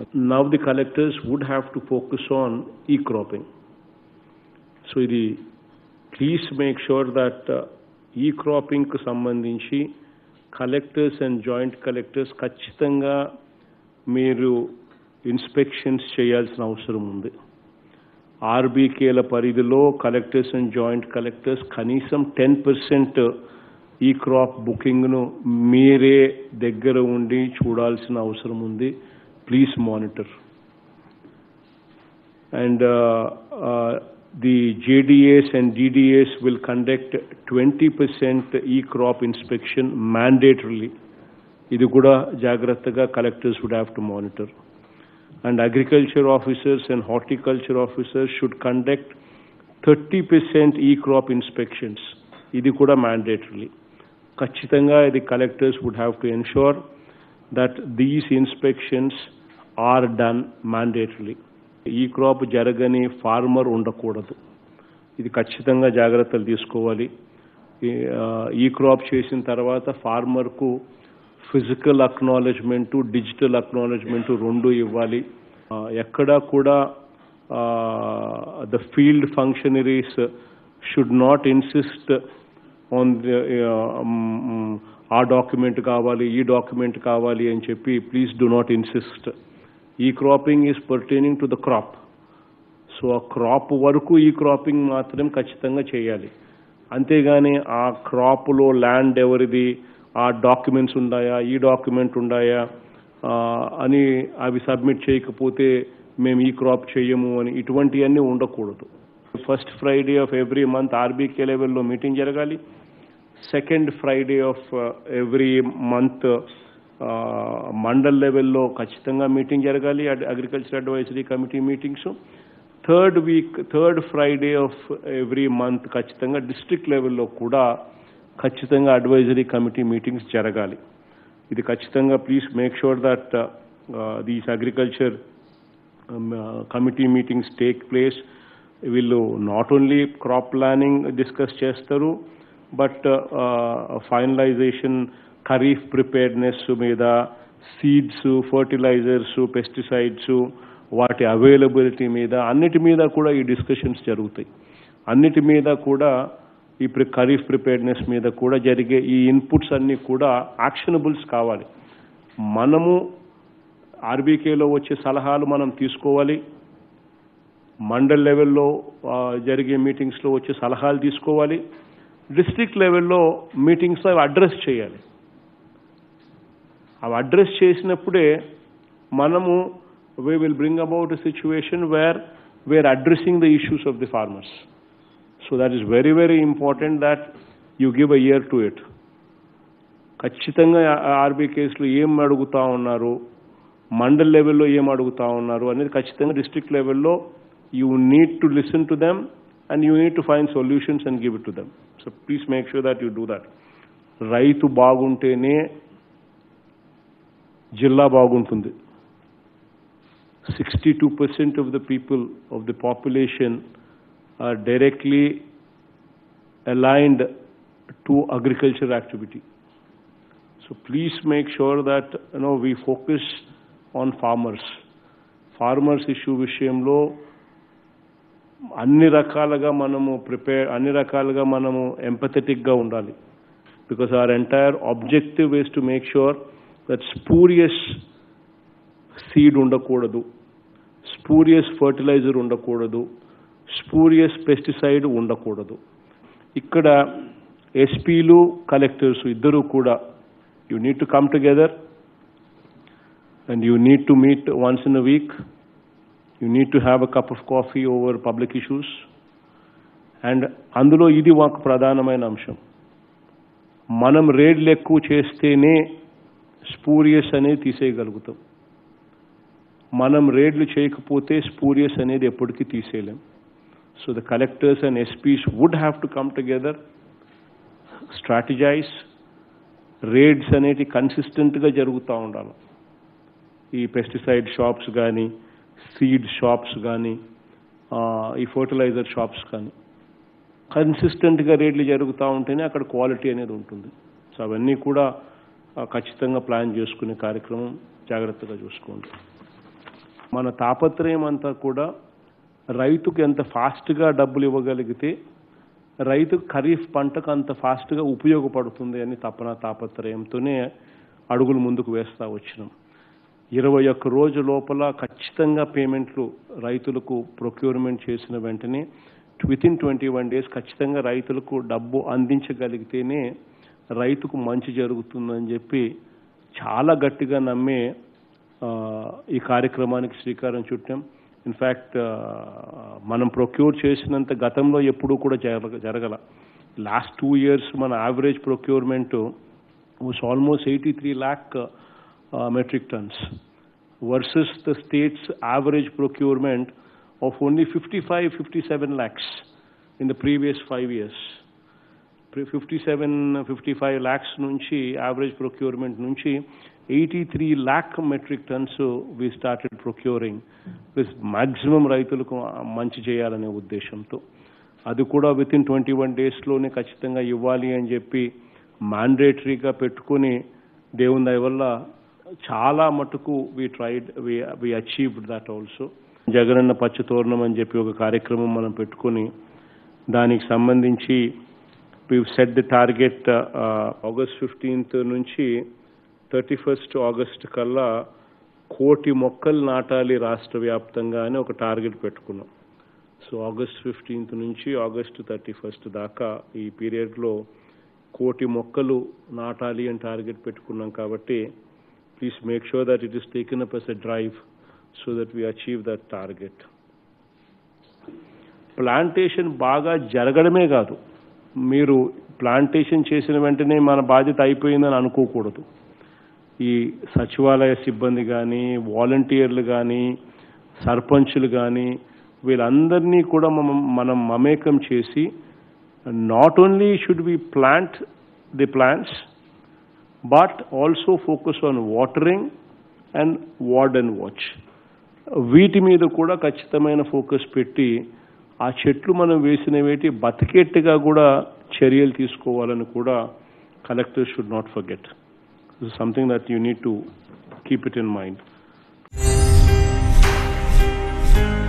Now the collectors would have to focus on e-cropping. So ఇది please make sure that e క్రాపింగ్కి సంబంధించి collectors and joint collectors ఖచ్చితంగా మీరు inspections చేయాల్సిన అవసరం ఉంది ఆర్బీకేల పరిధిలో కలెక్టర్స్ అండ్ జాయింట్ కలెక్టర్స్ కనీసం టెన్ పర్సెంట్ ఈ క్రాప్ బుకింగ్ను మీరే దగ్గర ఉండి చూడాల్సిన అవసరం ఉంది please monitor and the JDAs and DDAs will conduct 20% e-crop inspection mandatorily. ఇది కూడా జాగ్రత్తగా collectors would have to monitor and agriculture officers and horticulture officers should conduct thirty percent e crop inspections ఇది కూడా మ్యాండేటరీలీ ఖచ్చితంగా ఇది collectors would have to ensure that these inspections are done mandatorily e crop జరగని farmer ఉండకూడదు ఇది ఖచ్చితంగా జాగ్రత్తలు తీసుకోవాలి ఈ క్రాప్ చేసిన తర్వాత ఫార్మర్కు ఫిజికల్ అక్నాలెడ్జ్మెంటు డిజిటల్ అక్నాలెడ్జ్మెంటు రెండు ఇవ్వాలి ఎక్కడా కూడా the field functionaries should not insist on ఆ డాక్యుమెంట్ కావాలి ఈ డాక్యుమెంట్ కావాలి అని చెప్పి please do not insist e cropping is pertaining to the crop so ఆ క్రాప్ వరకు ఈ క్రాపింగ్ మాత్రం ఖచ్చితంగా చేయాలి అంతేగాని ఆ క్రాప్లో ల్యాండ్ ఎవరిది ఆ డాక్యుమెంట్స్ ఉన్నాయా ఈ డాక్యుమెంట్ ఉన్నాయా అని అవి సబ్మిట్ చేయకపోతే మేము ఈ క్రాప్ చేయము అని ఇటువంటివన్నీ ఉండకూడదు first Friday of every month RBK లెవెల్లో మీటింగ్ జరగాలి second Friday of every month mandal లెవెల్లో ఖచ్చితంగా మీటింగ్ జరగాలి agriculture advisory committee meetings third week third Friday of every month ఖచ్చితంగా డిస్ట్రిక్ట్ లెవెల్లో కూడా ఖచ్చితంగా అడ్వైజరీ కమిటీ మీటింగ్స్ జరగాలి ఇది ఖచ్చితంగా please make sure that these agriculture committee meetings take place వీళ్ళు not only crop planning discuss చేస్తారు బట్ ఫైనలైజేషన్ ఖరీఫ్ ప్రిపేర్నెస్ మీద సీడ్స్ ఫర్టిలైజర్స్ పెస్టిసైడ్స్ వాటి అవైలబిలిటీ మీద అన్నిటి మీద కూడా ఈ డిస్కషన్స్ జరుగుతాయి అన్నిటి మీద కూడా ఈ ఖరీఫ్ ప్రిపేర్నెస్ మీద కూడా జరిగే ఈ ఇన్పుట్స్ అన్నీ కూడా యాక్షనబుల్స్ కావాలి మనము ఆర్బీకేలో వచ్చే సలహాలు మనం తీసుకోవాలి మండల్ లెవెల్లో జరిగే మీటింగ్స్లో వచ్చే సలహాలు తీసుకోవాలి డిస్ట్రిక్ట్ లెవెల్లో మీటింగ్స్లో అవి అడ్రస్ చేయాలి అవి అడ్రస్ చేసినప్పుడే మనము we will bring about a situation where where addressing the issues of the farmers so that is very very important that you give a ear to it ఖచ్చితంగా ఆర్బీ కేసులు ఏం అడుగుతా ఉన్నారు మండల్ లెవెల్లో ఏం అడుగుతా ఉన్నారు అనేది ఖచ్చితంగా డిస్ట్రిక్ట్ లెవెల్లో you need to listen to them and you need to find solutions and give it to them so please make sure that you do that రైతు బాగుంటేనే జిల్లా బాగుంటుంది sixty two percent of the people of the population are directly aligned to agriculture activity. So please make sure that you know we focus on farmers. Farmers issue విషయంలో అన్ని రకాలుగా మనము prepare అన్ని రకాలుగా మనము ఎంపథెటిక్గా ఉండాలి because our entire objective is to make sure that spurious seed ఉండకూడదు స్పూరియస్ ఫర్టిలైజర్ ఉండకూడదు స్పూరియస్ పెస్టిసైడ్ ఉండకూడదు ఇక్కడ ఎస్పీలు కలెక్టర్స్ ఇద్దరు కూడా you need to come together and you need to meet once in a week you need to have a cup of coffee over public issues and అందులో ఇది ఒక ప్రధానమైన అంశం మనం రేడ్లు ఎక్కువ చేస్తేనే స్పూరియస్ అనేది తీసేయగలుగుతాం మనం రేడ్లు చేయకపోతే స్పూరియస్ అనేది ఎప్పటికీ తీసేయలేం so the collectors and SPs would have to come together strategize raids అనేటి కన్సిస్టెంట్గా జరుగుతూ ఉండాలి ఈ పెస్టిసైడ్ షాప్స్ కానీ సీడ్ షాప్స్ కానీ ఈ ఫర్టిలైజర్ షాప్స్ కానీ కన్సిస్టెంట్గా రేట్లు జరుగుతూ ఉంటేనే అక్కడ క్వాలిటీ అనేది ఉంటుంది సో అవన్నీ కూడా ఖచ్చితంగా ప్లాన్ చేసుకునే కార్యక్రమం జాగ్రత్తగా చూసుకోండి మన తాపత్రయం అంతా కూడా రైతుకు ఎంత ఫాస్ట్గా డబ్బులు ఇవ్వగలిగితే రైతు ఖరీఫ్ పంటకు అంత ఫాస్ట్గా ఉపయోగపడుతుంది అని తపన తాపత్రయంతోనే అడుగులు ముందుకు వేస్తూ వచ్చినాం ఇరవై ఒక్క రోజు లోపల ఖచ్చితంగా పేమెంట్లు రైతులకు ప్రొక్యూర్మెంట్ చేసిన వెంటనే within twenty one days ఖచ్చితంగా రైతులకు డబ్బు అందించగలిగితేనే రైతుకు మంచి జరుగుతుందని చెప్పి చాలా గట్టిగా నమ్మే ఆ, ఈ కార్యక్రమానికి శ్రీకారం చుట్టాం ఇన్ఫ్యాక్ట్ మనం ప్రొక్యూర్ చేసినంత గతంలో ఎప్పుడూ కూడా జరగ జరగల లాస్ట్ టూ ఇయర్స్ మన average procurement was almost 83 lakh uh, uh, metric tons versus the state's average procurement of only 55, 57 lakhs in the previous five years. Fifty seven fifty five lakhs నుంచి average procurement నుంచి eighty three lakh metric tons we started procuring plus maximum రైతులకు మంచి చేయాలనే ఉద్దేశంతో అది కూడా with within twenty one డేస్లోనే ఖచ్చితంగా ఇవ్వాలి అని చెప్పి మ్యాండేటరీగా పెట్టుకొని దేవుని దయ వల్ల చాలా మటుకు we tried we we achieved that also Jagananna Pacha Thoranam అని చెప్పి ఒక కార్యక్రమం మనం పెట్టుకొని దానికి సంబంధించి we set the target August fifteenth నుంచి థర్టీ ఫస్ట్ ఆగస్ట్ కల్లా కోటి మొక్కలు నాటాలి రాష్ట్ర వ్యాప్తంగా అని ఒక టార్గెట్ పెట్టుకున్నాం సో ఆగస్ట్ ఫిఫ్టీన్త్ నుంచి ఆగస్ట్ థర్టీ ఫస్ట్ దాకా ఈ పీరియడ్లో కోటి మొక్కలు నాటాలి అని టార్గెట్ పెట్టుకున్నాం కాబట్టి please make sure that it is taken up as a drive so that we achieve that target plantation బాగా జరగడమే కాదు మీరు ప్లాంటేషన్ చేసిన వెంటనే మన బాధ్యత అయిపోయిందని అనుకోకూడదు ఈ సచివాలయ సిబ్బంది కానీ వాలంటీర్లు కానీ సర్పంచులు కానీ వీళ్ళందరినీ కూడా మనం మనం మమేకం చేసి not only should we plant the plants but also focus on watering and ward and watch వీటి మీద కూడా ఖచ్చితమైన ఫోకస్ పెట్టి ఆ చెట్లు మనం వేసిన వేటి బతికేట్టుగా కూడా చర్యలు తీసుకోవాలని కూడా collector should not forget something that you need to keep it in mind